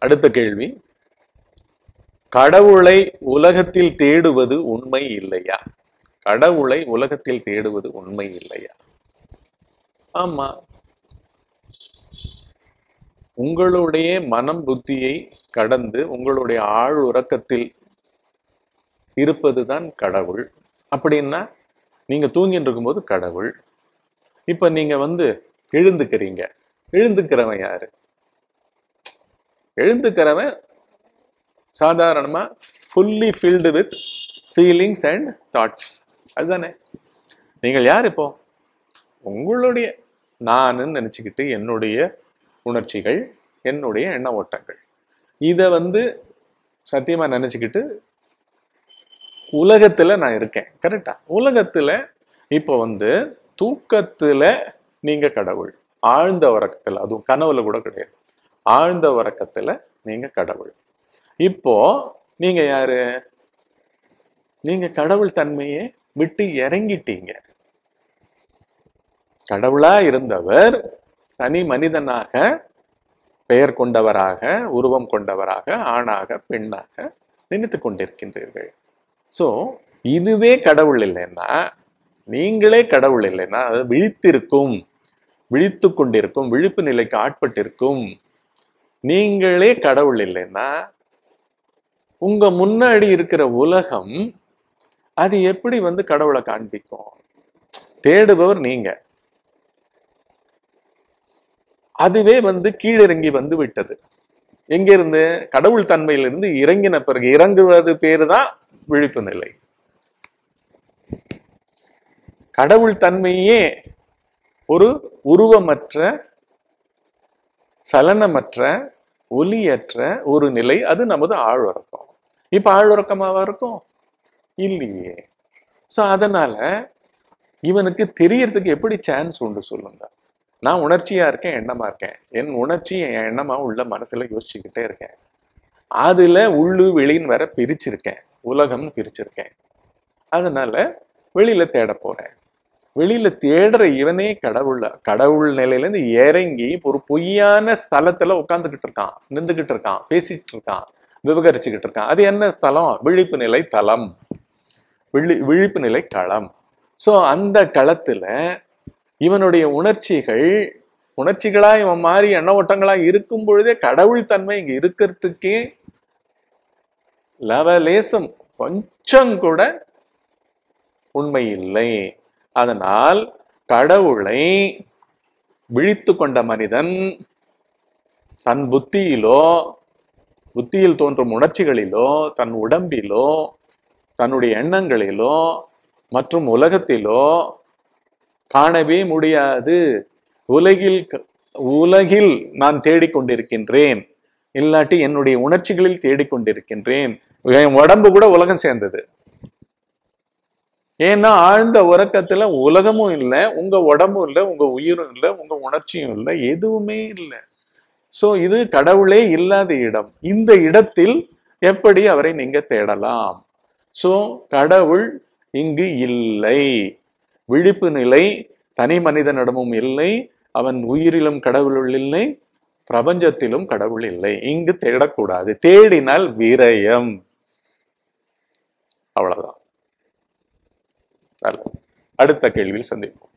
அடுத்த கேள்வி கடவுளை உலகத்தில் தேடுவது உண்மை இல்லையா கடவுளை உலகத்தில் தேடுவது உண்மை இல்லையா ஆமா உங்களுடைய மனம் புத்தியை கடந்து உங்களுடைய ஆழ் உறக்கத்தில் இருப்பதுதான் கடவுள் அப்படின்னா நீங்க தூங்கிட்டு இருக்கும்போது கடவுள் இப்ப நீங்க வந்து எழுந்துக்கிறீங்க எழுந்துக்கிறவன் யாரு எழுந்துக்கிறவன் சாதாரணமா fully filled with feelings and thoughts அதுதானே நீங்கள் யார் இப்போ உங்களுடைய நானுன்னு நினச்சிக்கிட்டு என்னுடைய உணர்ச்சிகள் என்னுடைய எண்ண ஓட்டங்கள் இதை வந்து சத்தியமா நினச்சிக்கிட்டு உலகத்துல நான் இருக்கேன் கரெக்டா உலகத்துல இப்போ வந்து தூக்கத்துல நீங்க கடவுள் ஆழ்ந்த உறக்கத்துல அதுவும் கனவுல கூட கிடையாது ஆழ்ந்த உறக்கத்துல நீங்க கடவுள் இப்போ நீங்க யாரு நீங்க கடவுள் தன்மையை விட்டு இறங்கிட்டீங்க கடவுளா இருந்தவர் தனி மனிதனாக பெயர் கொண்டவராக உருவம் கொண்டவராக ஆணாக பெண்ணாக நினைத்து கொண்டிருக்கின்றீர்கள் சோ இதுவே கடவுள் இல்லைன்னா நீங்களே கடவுள் இல்லைன்னா அது விழித்திருக்கும் விழித்து கொண்டிருக்கும் விழிப்பு நிலைக்கு ஆட்பட்டிருக்கும் நீங்களே கடவுள் இல்லைன்னா உங்க முன்னாடி இருக்கிற உலகம் அது எப்படி வந்து கடவுளை காண்பிக்கும் தேடுபவர் நீங்க அதுவே வந்து கீழிறங்கி வந்து விட்டது எங்கிருந்து கடவுள் தன்மையிலிருந்து இறங்கின பிறகு இறங்குவது பேரு தான் விழிப்பு நிலை கடவுள் தன்மையே ஒரு உருவமற்ற சலனமற்ற ஒலியற்ற ஒரு நிலை அது நமது ஆழ்வரக்கம் இப்ப ஆழ்வரக்கமாவா இருக்கும் இல்லையே சோ அதனால இவனுக்கு தெரியறதுக்கு எப்படி சான்ஸ் உண்டு சொல்லுங்க நான் உணர்ச்சியா இருக்கேன் எண்ணமா இருக்கேன் என் உணர்ச்சி என் எண்ணமா உள்ள மனசுல யோசிச்சுக்கிட்டே இருக்கேன் அதுல உள்ளு வெளின்னு வேற பிரிச்சிருக்கேன் உலகம்னு பிரிச்சிருக்கேன் அதனால வெளியில தேட போறேன் வெளியில தேடுற இவனே கடவுள் கடவுள் நிலையில இருந்து இறங்கி ஒரு பொய்யான ஸ்தலத்துல உட்காந்துக்கிட்டு இருக்கான் நின்றுகிட்டு இருக்கான் பேசிட்டு இருக்கான் விவகரிச்சுக்கிட்டு இருக்கான் அது என்ன ஸ்தலம் விழிப்பு நிலை தலம் விழி விழிப்பு நிலை களம் சோ அந்த களத்துல இவனுடைய உணர்ச்சிகள் உணர்ச்சிகளா இவன் மாறி எண்ண ஓட்டங்களா இருக்கும் பொழுதே கடவுள் தன்மை இங்க இருக்கிறதுக்கே லவலேசம் கொஞ்சம் கூட உண்மை இல்லை அதனால் கடவுளை விழித்து கொண்ட மனிதன் தன் புத்தியிலோ புத்தியில் தோன்றும் உணர்ச்சிகளிலோ தன் உடம்பிலோ தன்னுடைய எண்ணங்களிலோ மற்றும் உலகத்திலோ காணவே முடியாது உலகில் க- உலகில் நான் தேடிக்கொண்டிருக்கின்றேன் இல்லாட்டி என்னுடைய உணர்ச்சிகளில் தேடிக்கொண்டிருக்கின்றேன் என் உடம்பு கூட உலகம் சேர்ந்தது ஏன்னா ஆழ்ந்த உறக்கத்துல உலகமும் இல்லை உங்க உடம்பும் இல்லை உங்க உயிரும் இல்லை உங்க உணர்ச்சியும் இல்லை எதுவுமே இல்லை சோ இது கடவுளே இல்லாத இடம் இந்த இடத்தில் எப்படி அவரை நீங்க தேடலாம் சோ கடவுள் இங்கு இல்லை விழிப்பு நிலை தனி மனிதனிடமும் இல்லை அவன் உயிரிலும் கடவுள் இல்லை பிரபஞ்சத்திலும் கடவுள் இல்லை இங்கு தேடக்கூடாது தேடினால் விரயம் அவ்வளவுதான் நல்லது. அடுத்த கேள்வியில் சந்திப்போம்